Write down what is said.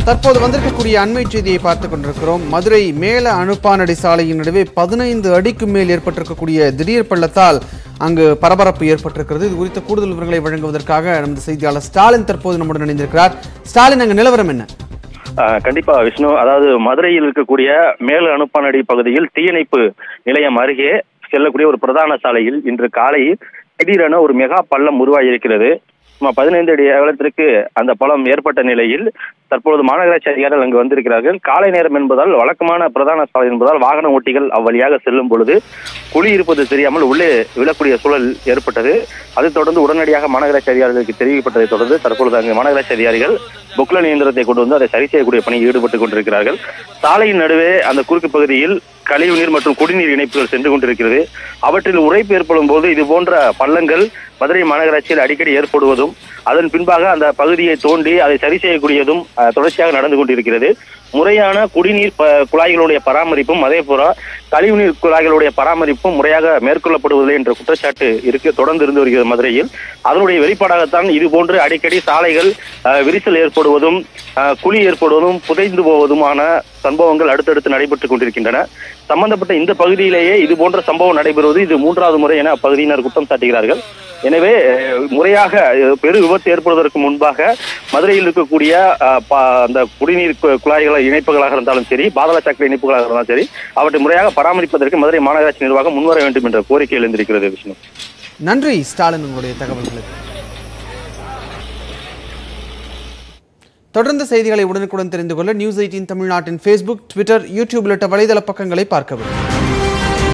தற்போது வந்திருக்கக்கூடிய அண்மை செய்தியை பார்த்துக் கொண்டிருக்கிறோம் மதுரை மேல அனுப்பானடி சாலையின் நடுவே பதினைந்து அடிக்கு மேல் ஏற்பட்டிருக்கக்கூடிய திடீர் பள்ளத்தால் அங்கு பரபரப்பு ஏற்பட்டிருக்கிறது இது குறித்த கூடுதல் விவரங்களை வழங்குவதற்காக நமது செய்தியாளர் ஸ்டாலின் தற்போது நம்முடன் இணைந்திருக்கிறார் ஸ்டாலின் அங்கு நிலவரம் என்ன ஆஹ் கண்டிப்பா விஷ்ணு அதாவது மதுரையில் இருக்கக்கூடிய மேல் அனுப்பானடி பகுதியில் தீயணைப்பு நிலையம் அருகே செல்லக்கூடிய ஒரு பிரதான சாலையில் இன்று காலை திடீரென ஒரு மெகா பள்ளம் உருவாகி இருக்கிறது சுமார் பதினைந்து அடி அகலத்திற்கு அந்த பள்ளம் ஏற்பட்ட நிலையில் தற்பொழுது மாநகராட்சி அதிகாரிகள் அங்கு வந்திருக்கிறார்கள் காலை நேரம் என்பதால் வழக்கமான பிரதான சாலை என்பதால் வாகன ஓட்டிகள் அவ்வழியாக செல்லும் பொழுது குழி இருப்பது தெரியாமல் உள்ளே விழக்கூடிய சூழல் ஏற்பட்டது அதைத் தொடர்ந்து உடனடியாக மாநகராட்சி அதிகாரிகளுக்கு தெரிவிக்கப்பட்டதை தொடர்ந்து தற்பொழுது அங்கு மாநகராட்சி அதிகாரிகள் பொக்லன் இயந்திரத்தை கொண்டு வந்து அதை சரி செய்யக்கூடிய பணியில் ஈடுபட்டுக் கொண்டிருக்கிறார்கள் சாலையின் நடுவே அந்த குறுக்கு பகுதியில் கழிவுநீர் மற்றும் குடிநீர் இணைப்புகள் சென்று கொண்டிருக்கிறது அவற்றில் உரைப்பு ஏற்படும் போது இது போன்ற பள்ளங்கள் மதுரை மாநகராட்சியில் அடிக்கடி ஏற்படுவதும் அதன் பின்பாக அந்த பகுதியை தோண்டி அதை சரி செய்யக்கூடியதும் அஹ், தொடர்ச்சியாக நடந்து கொண்டிருக்கிறது முறையான குடிநீர் ப- குழாய்களுடைய பராமரிப்பும் அதே போல கழிவுநீர் குழாய்களுடைய பராமரிப்பும் முறையாக மேற்கொள்ளப்படுவதில்லை என்ற குற்றச்சாட்டு இருக்கு தொடர்ந்து இருந்து வருகிறது மதுரையில் அதனுடைய வெளிப்பாடாகத்தான் இது போன்று அடிக்கடி சாலைகள் அஹ், விரிசல் ஏற்படுவதும் அஹ், குழி ஏற்படுவதும் புதைந்து போவதுமான சம்பவங்கள் அடுத்தடுத்து நடைபெற்றுக் கொண்டிருக்கின்றன சம்பந்தப்பட்ட இந்த பகுதியிலேயே இது போன்ற சம்பவம் நடைபெறுவது இது மூன்றாவது முறை என அப்பகுதியினர் குற்றம் சாட்டுகிறார்கள் எனவே அஹ், முறையாக அஹ், பெரு விபத்து ஏற்படுவதற்கு முன்பாக மதுரையில் இருக்கக்கூடிய அஹ், ப- அந்த குடிநீர் கு- குழாய்கள் இணைப்புகளாக இருந்தாலும் சரி பாதாள சக்கர இணைப்புகளாக இருந்தாலும் சரி அவற்றை முறையாக பராமரிப்பதற்கு மதுரை மாநகராட்சி நிர்வாகம் முன்வர வேண்டும் என்ற கோரிக்கை எழுந்திருக்கிறது விஷ்ணு நன்றி ஸ்டாலின் உங்களுடைய தகவல்களுக்கு தொடர்ந்து செய்திகளை உடனுக்குடன் தெரிந்து கொள்ள நியூஸ் எயிட்டீன் தமிழ்நாட்டின் ஃபேஸ்புக் ட்விட்டர் யூடியூப் உள்ளிட்ட வலைதள பக்கங்களை பார்க்கவும்